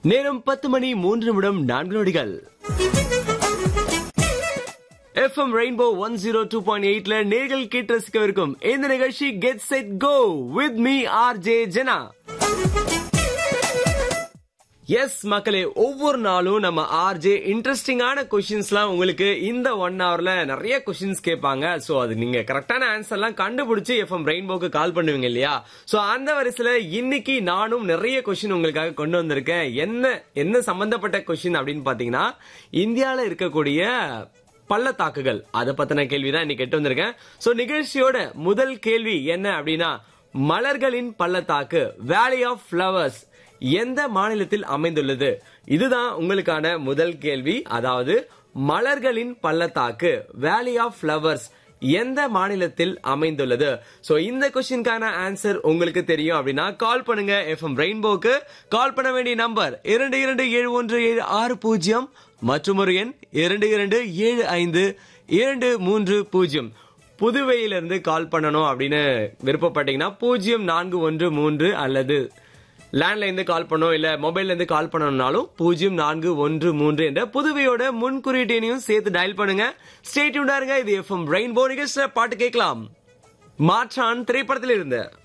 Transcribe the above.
நேரம் பத்து மணி மூன்று நிமிடம் நான்கு நொடிகள் FM rainbow one zero two point எயிட்ல நேர்கள் கேட்டு ரசிக்கவிருக்கும் இந்த நிகழ்ச்சி get set go with me R J Jena S மக்களே ஒவ்வொரு நாளும் நம்ம ஆர்ஜே இன்ட்ரெஸ்டிங்கான கொஸ்டின்ஸ்லாம் உங்களுக்கு இந்த ஒன் ஹவர்ல நிறைய கொஸ்டின்ஸ் கேட்பாங்க சோ அது நீங்க கரெக்டான ஆன்சர்லாம் கண்டுபிடிச்சு எஃப்எம் ரெயின்போக்கு கால் பண்ணுவீங்க இல்லையா சோ அந்த வரிசையில இன்னைக்கு நானும் நிறைய கொஸ்டின் உங்களுக்காக கொண்டு வந்திருக்கேன் என்ன என்ன சம்பந்தப்பட்ட கொஸ்டின் அப்படின்னு பாத்தீங்கன்னா இந்தியால இருக்கக்கூடிய பள்ளத்தாக்குகள் அதை பத்தின கேள்விதான் இன்னைக்கு கேட்டு வந்திருக்கேன் சோ நிகழ்ச்சியோட முதல் கேள்வி என்ன அப்படின்னா மலர்களின் பள்ளத்தாக்கு வேலி ஆஃப் ஃபிளவர்ஸ் எந்த மாநிலத்தில் அமைந்துள்ளது இதுதான் உங்களுக்கான முதல் கேள்வி அதாவது மலர்களின் பள்ளத்தாக்கு வேலி ஆஃப் ஃபிளவர்ஸ் எந்த மாநிலத்தில் அமைந்துள்ளது சோ இந்த கொஸ்டினுக்கான ஆன்சர் உங்களுக்கு தெரியும் அப்படின்னா கால் பண்ணுங்க எஃப்எம் ரெயின்போக்கு கால் பண்ண வேண்டிய நம்பர் இரண்டு இரண்டு ஏழு ஒன்று ஏழு ஆறு பூஜ்ஜியம் மற்றும் ஒரு எண் இரண்டு இரண்டு ஏழு ஐந்து இரண்டு மூன்று பூஜ்ஜியம் புதுவையிலிருந்து கால் பண்ணணும் அப்படின்னு விருப்பப்பட்டீங்கன்னா பூஜ்ஜியம் நான்கு ஒன்று மூன்று அல்லது லேண்ட்ல இருந்து கால் பண்ணோம் இல்ல மொபைல்ல இருந்து கால் பண்ணணும்னாலும் பூஜ்ஜியம் நான்கு ஒன்று மூன்று என்ற புதுவையோட முன்குறியீட்டையும் சேர்த்து டயல் பண்ணுங்க ஸ்டேட்யூண்டா இருங்க இது எஃப்எம் ரெயின்போ நிகழ்ச்சியில பாட்டு கேட்கலாம் மாற்றான் திரைப்படத்தில் இருந்த